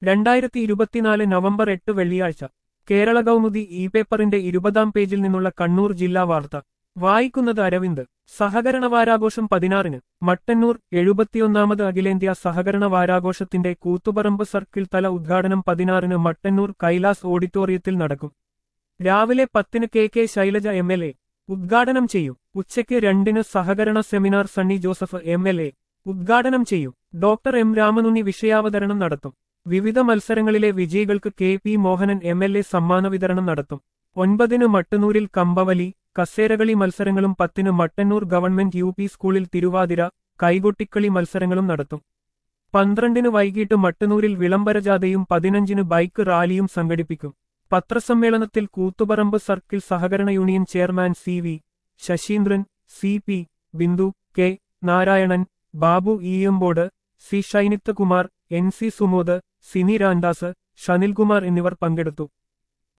രണ്ടായിരത്തി ഇരുപത്തിനാല് നവംബർ എട്ട് വെള്ളിയാഴ്ച കേരള കൗമുദി ഇ പേപ്പറിന്റെ ഇരുപതാം പേജിൽ നിന്നുള്ള കണ്ണൂർ ജില്ലാ വാർത്ത വായിക്കുന്നത് അരവിന്ദ് സഹകരണ വാരാഘോഷം പതിനാറിന് മട്ടന്നൂർ എഴുപത്തിയൊന്നാമത് അഖിലേന്ത്യാ സഹകരണ വാരാഘോഷത്തിന്റെ കൂത്തുപറമ്പ് സർക്കിൾ തല ഉദ്ഘാടനം പതിനാറിന് മട്ടന്നൂർ കൈലാസ് ഓഡിറ്റോറിയത്തിൽ നടക്കും രാവിലെ പത്തിന് K K Shailaja M L A ഉദ്ഘാടനം ചെയ്യും ഉച്ചയ്ക്ക് രണ്ടിന് സഹകരണ seminar Sunny Joseph M L A ഉദ്ഘാടനം ചെയ്യും ഡോക്ടർ എം രാമനുണ്ണി വിഷയാവതരണം നടത്തും വിവിധ മത്സരങ്ങളിലെ വിജയികൾക്ക് K P Mohanan M L A സമ്മാന വിതരണം നടത്തും ഒൻപതിന് മട്ടന്നൂരിൽ കമ്പവലി കസേരകളി മത്സരങ്ങളും പത്തിന് മട്ടന്നൂർ ഗവൺമെന്റ് യു പി സ്കൂളിൽ തിരുവാതിര കൈകൊട്ടിക്കളി മത്സരങ്ങളും നടത്തും പന്ത്രണ്ടിന് വൈകിട്ട് മട്ടന്നൂരിൽ വിളംബരജാഥയും പതിനഞ്ചിന് ബൈക്ക് റാലിയും സംഘടിപ്പിക്കും പത്രസമ്മേളനത്തിൽ കൂത്തുപറമ്പ് സർക്കിൾ സഹകരണ union chairman C V Sasheendran C P Bindu K Narayanan Babu Eeyampode C Shainithakumar N C Sumod Sini Ramdas Shanilkumar എന്നിവർ പങ്കെടുത്തു